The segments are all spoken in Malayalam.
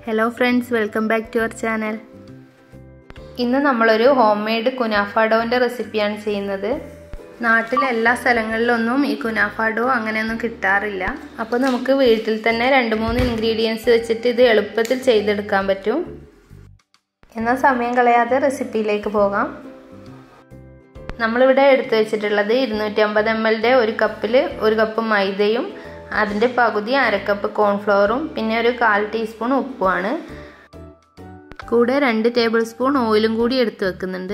hello friends welcome back to our channel ഇന്ന് നമ്മളൊരു ഹോം മെയ്ഡ് കുനാഫാഡോൻ്റെ റെസിപ്പിയാണ് ചെയ്യുന്നത് നാട്ടിലെ എല്ലാ സ്ഥലങ്ങളിലൊന്നും ഈ കുനാഫാഡോ അങ്ങനെയൊന്നും കിട്ടാറില്ല അപ്പോൾ നമുക്ക് വീട്ടിൽ തന്നെ രണ്ട് മൂന്ന് ഇൻഗ്രീഡിയൻസ് വെച്ചിട്ട് ഇത് എളുപ്പത്തിൽ ചെയ്തെടുക്കാൻ പറ്റും എന്നാൽ സമയം കളയാതെ റെസിപ്പിയിലേക്ക് പോകാം നമ്മളിവിടെ എടുത്തു വെച്ചിട്ടുള്ളത് ഇരുന്നൂറ്റി അമ്പത് എം എല്ലിൻ്റെ ഒരു കപ്പിൽ ഒരു കപ്പ് മൈദയും അതിൻ്റെ പകുതി അരക്കപ്പ് കോൺഫ്ലവറും പിന്നെ ഒരു കാൽ ടീസ്പൂൺ ഉപ്പുമാണ് കൂടെ രണ്ട് ടേബിൾ സ്പൂൺ ഓയിലും കൂടി എടുത്തു വെക്കുന്നുണ്ട്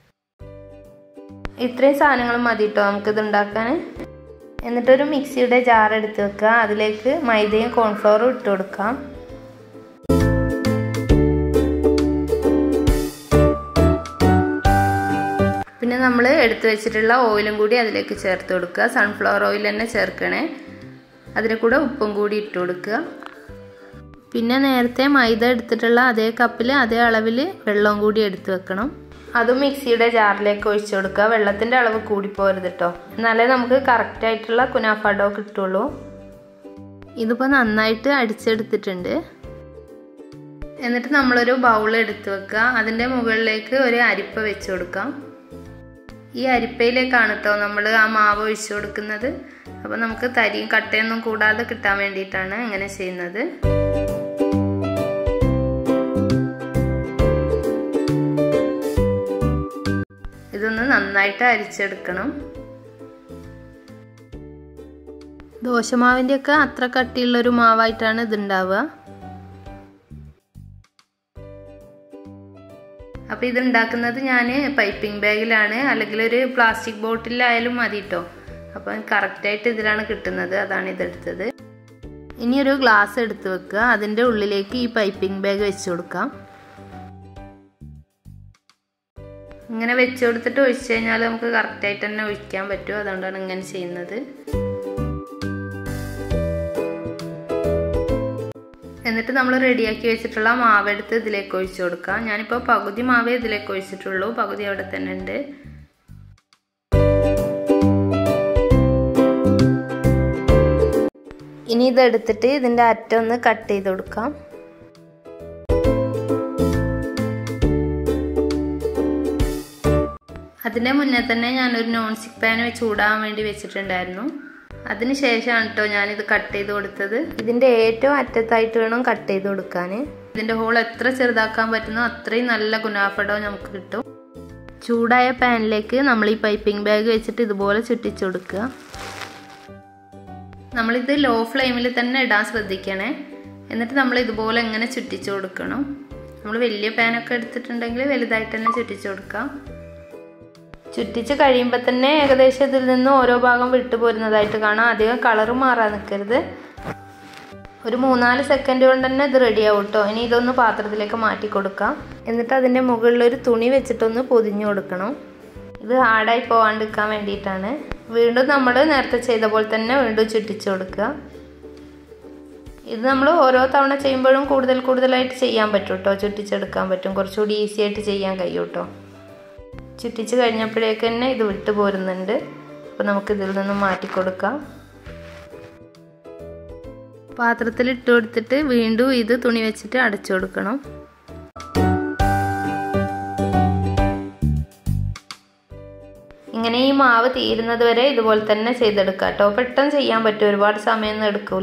ഇത്രയും സാധനങ്ങൾ മതി കേട്ടോ നമുക്കിത് ഉണ്ടാക്കാൻ എന്നിട്ടൊരു മിക്സിയുടെ ജാർ എടുത്ത് വെക്കുക അതിലേക്ക് മൈദയും കോൺഫ്ലവറും ഇട്ട് കൊടുക്കാം പിന്നെ നമ്മൾ എടുത്തു വെച്ചിട്ടുള്ള ഓയിലും കൂടി അതിലേക്ക് ചേർത്ത് കൊടുക്കുക സൺഫ്ലവർ ഓയിൽ തന്നെ ചേർക്കണേ അതിൽ കൂടെ ഉപ്പും കൂടി ഇട്ട് കൊടുക്കുക പിന്നെ നേരത്തെ മൈദ എടുത്തിട്ടുള്ള അതേ കപ്പിൽ അതേ അളവിൽ വെള്ളവും കൂടി എടുത്ത് വെക്കണം അതും മിക്സിയുടെ ജാറിലേക്ക് ഒഴിച്ചു കൊടുക്കുക വെള്ളത്തിൻ്റെ അളവ് കൂടി പോരുത് കേട്ടോ എന്നാലേ നമുക്ക് കറക്റ്റ് ആയിട്ടുള്ള കുനാഫാഡോ കിട്ടുള്ളൂ ഇതിപ്പോൾ നന്നായിട്ട് അടിച്ചെടുത്തിട്ടുണ്ട് എന്നിട്ട് നമ്മളൊരു ബൗൾ എടുത്ത് വെക്കുക അതിൻ്റെ മുകളിലേക്ക് ഒരു അരിപ്പ വെച്ച് കൊടുക്കാം ഈ അരിപ്പയിലേക്കാണ് കേട്ടോ നമ്മൾ ആ മാവ് ഒഴിച്ചു കൊടുക്കുന്നത് അപ്പോൾ നമുക്ക് തരിയും കട്ടയൊന്നും കൂടാതെ കിട്ടാൻ വേണ്ടിയിട്ടാണ് ഇങ്ങനെ ചെയ്യുന്നത് ഇതൊന്ന് നന്നായിട്ട് അരിച്ചെടുക്കണം ദോശമാവിൻ്റെ ഒക്കെ അത്ര കട്ടിയുള്ളൊരു മാവായിട്ടാണ് ഇതുണ്ടാവുക അപ്പോൾ ഇത് ഉണ്ടാക്കുന്നത് ഞാൻ പൈപ്പിംഗ് ബാഗിലാണ് അല്ലെങ്കിൽ ഒരു പ്ലാസ്റ്റിക് ബോട്ടിലായാലും മതി കേട്ടോ അപ്പം കറക്റ്റായിട്ട് ഇതിലാണ് കിട്ടുന്നത് അതാണ് ഇതെടുത്തത് ഇനി ഒരു ഗ്ലാസ് എടുത്ത് വെക്കുക അതിൻ്റെ ഉള്ളിലേക്ക് ഈ പൈപ്പിംഗ് ബാഗ് വെച്ച് കൊടുക്കാം ഇങ്ങനെ വെച്ച് കൊടുത്തിട്ട് ഒഴിച്ചു കഴിഞ്ഞാൽ നമുക്ക് കറക്റ്റായിട്ട് തന്നെ ഒഴിക്കാൻ പറ്റും അതുകൊണ്ടാണ് ഇങ്ങനെ ചെയ്യുന്നത് എന്നിട്ട് നമ്മൾ റെഡിയാക്കി വെച്ചിട്ടുള്ള മാവ് എടുത്ത് ഇതിലേക്ക് ഒഴിച്ചു കൊടുക്കാം ഞാനിപ്പോൾ പകുതി മാവേ ഇതിലേക്ക് ഒഴിച്ചിട്ടുള്ളൂ പകുതി അവിടെ തന്നെ ഉണ്ട് ഇനി ഇതെടുത്തിട്ട് ഇതിൻ്റെ അറ്റം ഒന്ന് കട്ട് ചെയ്ത് കൊടുക്കാം അതിൻ്റെ മുന്നേ തന്നെ ഞാനൊരു നോൺ സ്റ്റിക് പാൻ വെച്ച് ചൂടാൻ വേണ്ടി വെച്ചിട്ടുണ്ടായിരുന്നു അതിന് ശേഷമാണ് കേട്ടോ ഞാനിത് കട്ട് ചെയ്ത് കൊടുത്തത് ഇതിൻ്റെ ഏറ്റവും അറ്റത്തായിട്ട് വേണം കട്ട് ചെയ്ത് കൊടുക്കാൻ ഇതിൻ്റെ ഹോൾ എത്ര ചെറുതാക്കാൻ പറ്റുന്നോ അത്രയും നല്ല ഗുനാഫടോ നമുക്ക് കിട്ടും ചൂടായ പാനിലേക്ക് നമ്മൾ ഈ പൈപ്പിംഗ് ബാഗ് വെച്ചിട്ട് ഇതുപോലെ ചുറ്റിച്ചു കൊടുക്കുക നമ്മളിത് ലോ ഫ്ലെയിമിൽ തന്നെ ഇടാൻ ശ്രദ്ധിക്കണേ എന്നിട്ട് നമ്മൾ ഇതുപോലെ ഇങ്ങനെ ചുറ്റിച്ചു കൊടുക്കണം നമ്മൾ വലിയ പാനൊക്കെ എടുത്തിട്ടുണ്ടെങ്കിൽ വലുതായിട്ട് തന്നെ ചുറ്റിച്ചു കൊടുക്കാം ചുറ്റിച്ച് കഴിയുമ്പോൾ തന്നെ ഏകദേശം ഇതിൽ നിന്ന് ഓരോ ഭാഗം വിട്ടു പോരുന്നതായിട്ട് കാണാം അധികം കളറ് മാറാൻ നിൽക്കരുത് ഒരു മൂന്നാല് സെക്കൻഡ് കൊണ്ട് തന്നെ ഇത് റെഡിയാവും കേട്ടോ ഇനി ഇതൊന്ന് പാത്രത്തിലേക്ക് മാറ്റി കൊടുക്കാം എന്നിട്ട് അതിൻ്റെ മുകളിൽ ഒരു തുണി വെച്ചിട്ടൊന്ന് പൊതിഞ്ഞു കൊടുക്കണം ഇത് ഹാർഡായി പോകാണ്ടിരിക്കാൻ വേണ്ടിയിട്ടാണ് വീണ്ടും നമ്മൾ നേരത്തെ ചെയ്ത പോലെ തന്നെ വീണ്ടും ചുറ്റിച്ചു കൊടുക്കുക ഇത് നമ്മൾ ഓരോ തവണ ചെയ്യുമ്പോഴും കൂടുതൽ കൂടുതലായിട്ട് ചെയ്യാൻ പറ്റും കേട്ടോ ചുറ്റിച്ചെടുക്കാൻ പറ്റും കുറച്ചുകൂടി ഈസി ആയിട്ട് ചെയ്യാൻ കഴിയും കേട്ടോ ചുറ്റിച്ച് കഴിഞ്ഞപ്പോഴേക്ക് തന്നെ ഇത് വിട്ടു പോരുന്നുണ്ട് അപ്പോൾ നമുക്ക് ഇതിൽ നിന്ന് മാറ്റി കൊടുക്കാം പാത്രത്തിൽ ഇട്ട് കൊടുത്തിട്ട് വീണ്ടും ഇത് തുണി വെച്ചിട്ട് അടച്ചു കൊടുക്കണം ഇങ്ങനെ ഈ മാവ് തീരുന്നത് വരെ ഇതുപോലെ തന്നെ ചെയ്തെടുക്കുക കേട്ടോ പെട്ടെന്ന് ചെയ്യാൻ പറ്റും ഒരുപാട് സമയമൊന്നും എടുക്കൂല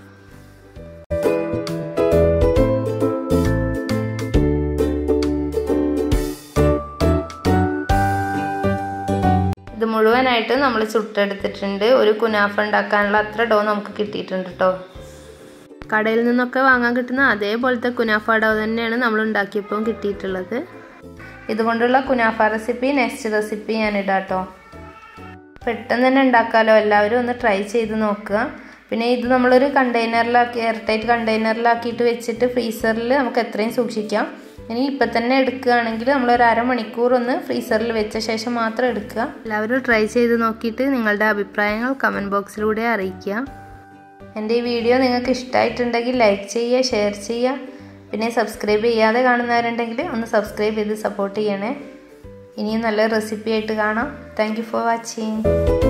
ഇത് മുഴുവനായിട്ട് നമ്മൾ ചുട്ടെടുത്തിട്ടുണ്ട് ഒരു കുനാഫ ഉണ്ടാക്കാനുള്ള അത്ര ഡോ നമുക്ക് കിട്ടിയിട്ടുണ്ട് കേട്ടോ കടയിൽ നിന്നൊക്കെ വാങ്ങാൻ കിട്ടുന്ന അതേപോലത്തെ കുനാഫ ഡോ തന്നെയാണ് നമ്മൾ ഉണ്ടാക്കിയപ്പോൾ കിട്ടിയിട്ടുള്ളത് ഇതുകൊണ്ടുള്ള കുനാഫ റെസിപ്പി നെക്സ്റ്റ് റെസിപ്പി ഞാൻ ഇടാം കേട്ടോ പെട്ടെന്ന് തന്നെ ഉണ്ടാക്കാമല്ലോ എല്ലാവരും ഒന്ന് ട്രൈ ചെയ്ത് നോക്കുക പിന്നെ ഇത് നമ്മളൊരു കണ്ടെയ്നറിലാക്കി എയർ ടൈറ്റ് കണ്ടെയ്നറിലാക്കിയിട്ട് വെച്ചിട്ട് ഫ്രീസറിൽ നമുക്ക് എത്രയും സൂക്ഷിക്കാം ഇനി ഇപ്പം തന്നെ എടുക്കുകയാണെങ്കിൽ നമ്മൾ ഒരു അരമണിക്കൂർ ഒന്ന് ഫ്രീസറിൽ വെച്ച ശേഷം മാത്രം എടുക്കുക എല്ലാവരും ട്രൈ ചെയ്ത് നോക്കിയിട്ട് നിങ്ങളുടെ അഭിപ്രായങ്ങൾ കമൻറ്റ് ബോക്സിലൂടെ അറിയിക്കുക എൻ്റെ ഈ വീഡിയോ നിങ്ങൾക്ക് ഇഷ്ടമായിട്ടുണ്ടെങ്കിൽ ലൈക്ക് ചെയ്യുക ഷെയർ ചെയ്യുക പിന്നെ സബ്സ്ക്രൈബ് ചെയ്യാതെ കാണുന്നവരുണ്ടെങ്കിൽ ഒന്ന് സബ്സ്ക്രൈബ് ചെയ്ത് സപ്പോർട്ട് ചെയ്യണേ ഇനിയും നല്ല റെസിപ്പി ആയിട്ട് കാണാം താങ്ക് ഫോർ വാച്ചിങ്